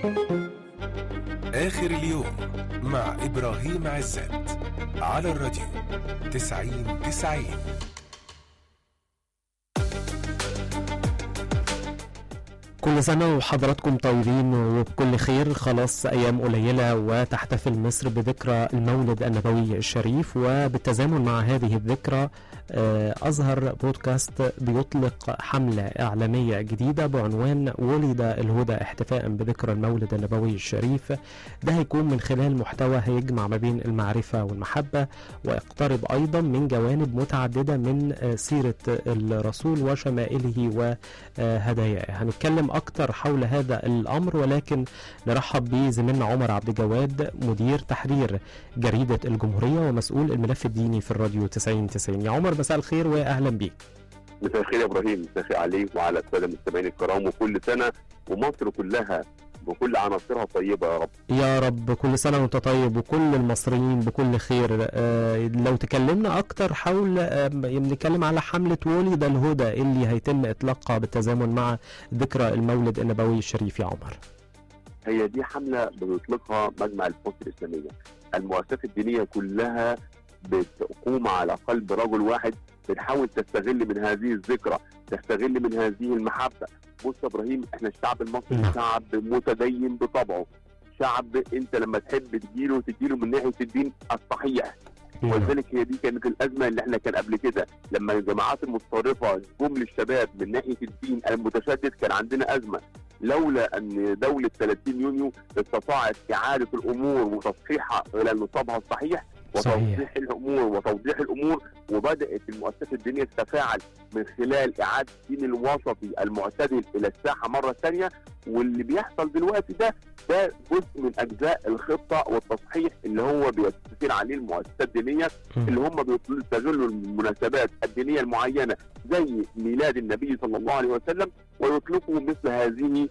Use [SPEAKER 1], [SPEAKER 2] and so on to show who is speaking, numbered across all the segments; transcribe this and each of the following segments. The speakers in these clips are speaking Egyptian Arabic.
[SPEAKER 1] آخر اليوم مع إبراهيم عزت على الراديو تسعين تسعين
[SPEAKER 2] كل سنة وحضراتكم طيبين وبكل خير خلاص أيام قليلة وتحتفل مصر بذكرى المولد النبوي الشريف وبالتزامن مع هذه الذكرى آه، أظهر بودكاست بيطلق حملة إعلامية جديدة بعنوان ولد الهدى احتفاء بذكرى المولد النبوي الشريف ده هيكون من خلال محتوى هيجمع ما بين المعرفة والمحبة ويقترب أيضا من جوانب متعددة من آه، سيرة الرسول وشمائله وهداياه هنتكلم أكتر حول هذا الأمر ولكن نرحب بزميلنا عمر عبد الجواد مدير تحرير جريدة الجمهورية ومسؤول الملف الديني في الراديو 90 90 يا عمر مساء الخير وأهلا بيك
[SPEAKER 3] مساء الخير يا ابراهيم مساء الخير عليك وعلى الساده المستمعين الكرام وكل سنه ومصر كلها بكل عناصرها طيبه يا رب
[SPEAKER 2] يا رب كل سنة وانت طيب وكل المصريين بكل خير آه، لو تكلمنا أكتر حول آه، بنتكلم على حملة ولد الهدى اللي هيتم إطلاقها بالتزامن مع ذكرى المولد النبوي الشريف يا عمر
[SPEAKER 3] هي دي حمله بيطلقها مجمع البحوث الاسلاميه المؤسسات الدينيه كلها بتقوم على قلب رجل واحد بتحاول تستغل من هذه الذكرى تستغل من هذه المحبه بص يا ابراهيم احنا الشعب المصري
[SPEAKER 2] نعم.
[SPEAKER 3] شعب متدين بطبعه شعب انت لما تحب تجيله تجيله من ناحيه الدين الصحيح ولذلك هي دي كانت الازمه اللي احنا كان قبل كده لما الجماعات المتطرفه جم للشباب من ناحيه الدين المتشدد كان عندنا ازمه لولا ان دوله 30 يونيو استطاعت اعاده الامور وتصحيحها الى نصابها الصحيح
[SPEAKER 2] صحيح.
[SPEAKER 3] وتوضيح الامور وتوضيح الامور وبدات المؤسسات الدينيه تتفاعل من خلال اعاده الدين الوسطي المعتدل الى الساحه مره ثانيه واللي بيحصل دلوقتي ده ده جزء من اجزاء الخطه والتصحيح اللي هو بيستثير عليه المؤسسات الدينيه اللي هم بيستغلوا المناسبات الدينيه المعينه زي ميلاد النبي صلى الله عليه وسلم ويطلقوا مثل هذه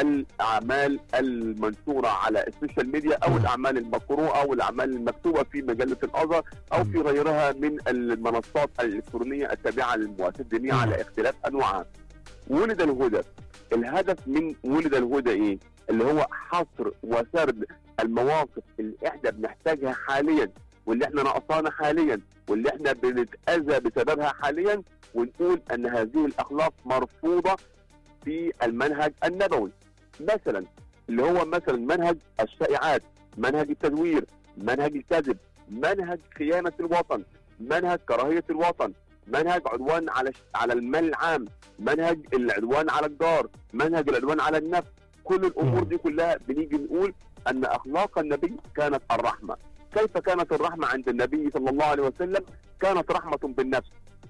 [SPEAKER 3] الاعمال المنشوره على السوشيال ميديا او
[SPEAKER 2] مم.
[SPEAKER 3] الاعمال المقروءه او الاعمال المكتوبه في مجله الازهر او في غيرها من المنصات الالكترونيه التابعه للمؤسسات الدينيه
[SPEAKER 2] مم.
[SPEAKER 3] على اختلاف انواعها. ولد الهدى الهدف من ولد الهدى ايه؟ اللي هو حصر وسرد المواقف اللي احنا بنحتاجها حاليا واللي احنا ناقصانا حاليا واللي احنا بنتاذى بسببها حاليا ونقول ان هذه الاخلاق مرفوضه في المنهج النبوي مثلا اللي هو مثلا منهج الشائعات منهج التزوير منهج الكذب منهج خيانه الوطن منهج كراهيه الوطن منهج عدوان على على المال العام منهج العدوان على الجار منهج العدوان على النفس كل الامور
[SPEAKER 2] مم.
[SPEAKER 3] دي كلها بنيجي نقول ان اخلاق النبي كانت الرحمه كيف كانت الرحمه عند النبي صلى الله عليه وسلم كانت رحمه بالنفس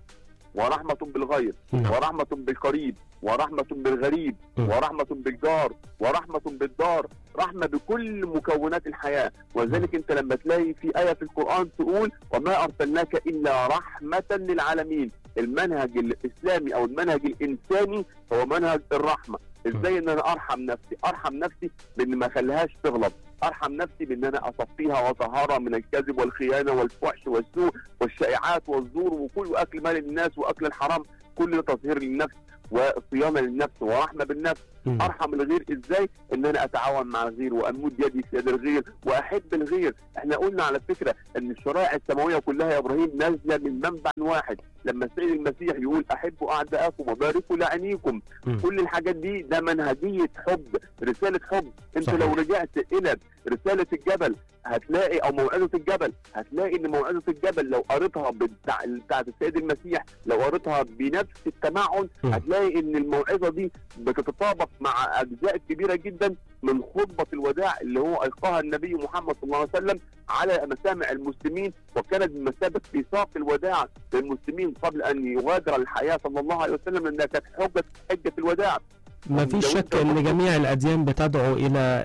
[SPEAKER 3] ورحمه بالغير
[SPEAKER 2] نعم.
[SPEAKER 3] ورحمه بالقريب ورحمه بالغريب
[SPEAKER 2] مم.
[SPEAKER 3] ورحمه بالجار ورحمه بالدار رحمه بكل مكونات الحياه ولذلك انت لما تلاقي في ايه في القران تقول وما ارسلناك الا رحمه للعالمين المنهج الاسلامي او المنهج الانساني هو منهج الرحمه ازاي ان انا ارحم نفسي ارحم نفسي بان ما اخليهاش تغلط ارحم نفسي بان انا اصفيها واطهرها من الكذب والخيانه والفحش والسوء والشائعات والزور وكل واكل مال الناس واكل الحرام كل ده تطهير للنفس وصيانه للنفس ورحمه بالنفس
[SPEAKER 2] مم.
[SPEAKER 3] ارحم الغير ازاي ان انا اتعاون مع الغير وامد يدي في يد الغير واحب الغير احنا قلنا على فكره ان الشرائع السماويه كلها يا ابراهيم نازله من منبع واحد لما السيد المسيح يقول احبوا اعداءكم وباركوا لعينيكم
[SPEAKER 2] مم.
[SPEAKER 3] كل الحاجات دي ده منهجيه حب رساله حب انت
[SPEAKER 2] صحيح.
[SPEAKER 3] لو رجعت الى رساله الجبل هتلاقي او موعظه الجبل هتلاقي ان موعظه الجبل لو قريتها بتاع بتاعت السيد المسيح لو قريتها بنفس التمعن
[SPEAKER 2] مم.
[SPEAKER 3] هتلاقي ان الموعظه دي بتتطابق مع اجزاء كبيره جدا من خطبه الوداع اللي هو القاها النبي محمد صلى الله عليه وسلم على مسامع المسلمين وكانت بمثابه ميثاق الوداع للمسلمين قبل ان يغادر الحياه صلى الله عليه وسلم لانها كانت حجه حجه الوداع
[SPEAKER 2] ما فيش
[SPEAKER 3] لو
[SPEAKER 2] شك
[SPEAKER 3] أنت
[SPEAKER 2] ان
[SPEAKER 3] بص-
[SPEAKER 2] جميع الاديان بتدعو الى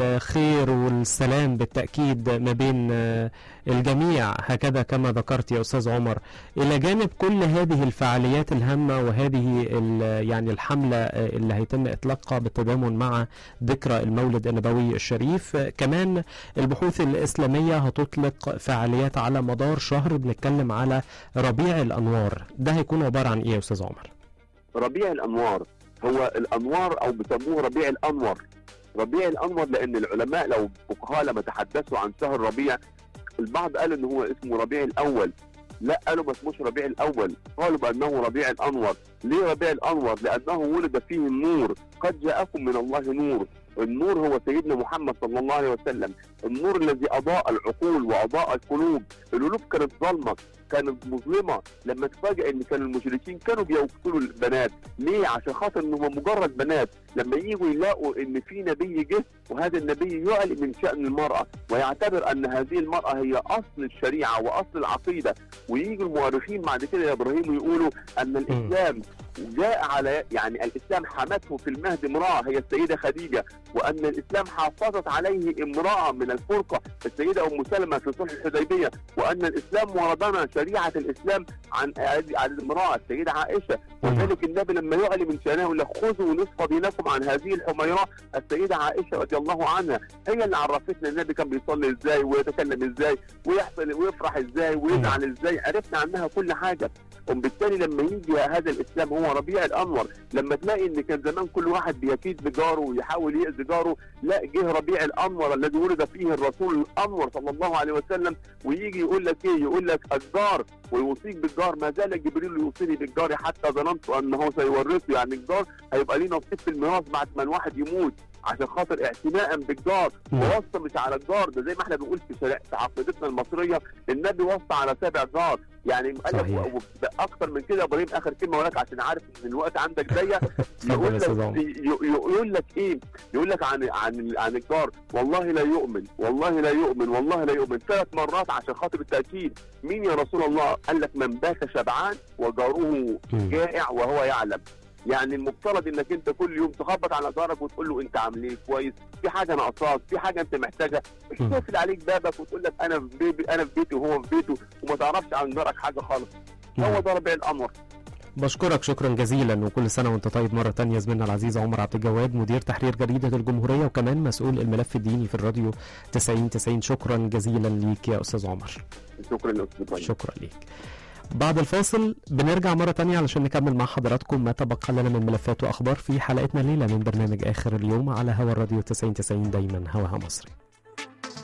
[SPEAKER 2] الخير والسلام بالتاكيد ما بين آه، الجميع هكذا كما ذكرت يا استاذ عمر الى جانب كل هذه الفعاليات الهامه وهذه ال- يعني الحمله آه، اللي هيتم اطلاقها بالتضامن مع ذكرى المولد النبوي الشريف آه، كمان البحوث الاسلاميه هتطلق فعاليات على مدار شهر بنتكلم على ربيع الانوار ده هيكون عباره عن ايه يا استاذ عمر
[SPEAKER 3] ربيع الانوار هو الانوار او بيسموه ربيع الانور ربيع الانور لان العلماء لو فقهاء لما تحدثوا عن شهر ربيع البعض قال ان هو اسمه ربيع الاول لا قالوا ما اسموش ربيع الاول قالوا بانه ربيع الانور ليه ربيع الانور لانه ولد فيه النور قد جاءكم من الله نور النور هو سيدنا محمد صلى الله عليه وسلم النور الذي اضاء العقول واضاء القلوب القلوب كانت ظلمه كانت مظلمه لما تفاجئ ان كان المشركين كانوا بيقتلوا البنات ليه عشان خاطر ان هم مجرد بنات لما يجوا يلاقوا ان في نبي جه وهذا النبي يعلي من شان المراه ويعتبر ان هذه المراه هي اصل الشريعه واصل العقيده ويجي المؤرخين بعد كده يا ابراهيم ويقولوا ان الاسلام جاء على يعني الاسلام حمته في المهد امراه هي السيده خديجه وان الاسلام حافظت عليه امراه من الفرقه السيده ام سلمه في صلح الحديبيه وان الاسلام وردنا شريعه الاسلام عن عن المراه السيده عائشه وذلك النبي لما يعلي من شانه يقول لك خذوا نصف دينكم عن هذه الحميراء السيده عائشه رضي الله عنها هي اللي عرفتنا النبي كان بيصلي ازاي ويتكلم ازاي ويحصل ويفرح ازاي ويزعل ازاي عرفنا عنها كل حاجه وبالتالي لما يجي هذا الاسلام هو ربيع الانور لما تلاقي ان كان زمان كل واحد بيكيد بجاره ويحاول يأذي جاره لا جه ربيع الانور الذي ولد فيه الرسول الانور صلى الله عليه وسلم ويجي يقول لك ايه يقول لك الجار ويوصيك بالجار ما زال جبريل يوصيني بالجار حتى ظننت انه سيورثه يعني الجار هيبقى ليه نصيب في الميراث بعد ما الواحد يموت عشان خاطر اعتناء بالجار ووصى مش على الجار ده زي ما احنا بنقول في شريعه في عقيدتنا المصريه النبي وصى على سابع جار يعني قال اكتر من كده يا ابراهيم اخر كلمه ولك عشان عارف ان الوقت عندك ضيق يقول لك يقول لك ايه يقول لك عن عن عن الجار والله لا يؤمن والله لا يؤمن والله لا يؤمن ثلاث مرات عشان خاطر التاكيد مين يا رسول الله قال لك من بات شبعان وجاره جائع وهو يعلم يعني المفترض انك انت كل يوم تخبط على جارك وتقول له انت عامل ايه كويس في حاجه ناقصاك في حاجه انت محتاجها مش تقفل عليك بابك وتقول لك انا في بيتي انا في بيتي وهو في بيته وما تعرفش عن جارك حاجه خالص هو ده ربيع الامر
[SPEAKER 2] بشكرك شكرا جزيلا وكل سنة وانت طيب مرة تانية زميلنا العزيز عمر عبد الجواد مدير تحرير جريدة الجمهورية وكمان مسؤول الملف الديني في الراديو 90 90 شكرا جزيلا ليك يا أستاذ عمر
[SPEAKER 3] شكرا لأستاذ
[SPEAKER 2] شكرا ليك بعد الفاصل بنرجع مرة تانية علشان نكمل مع حضراتكم ما تبقى لنا من ملفات وأخبار في حلقتنا الليلة من برنامج آخر اليوم على هوا الراديو 90 90 دايما هواها مصري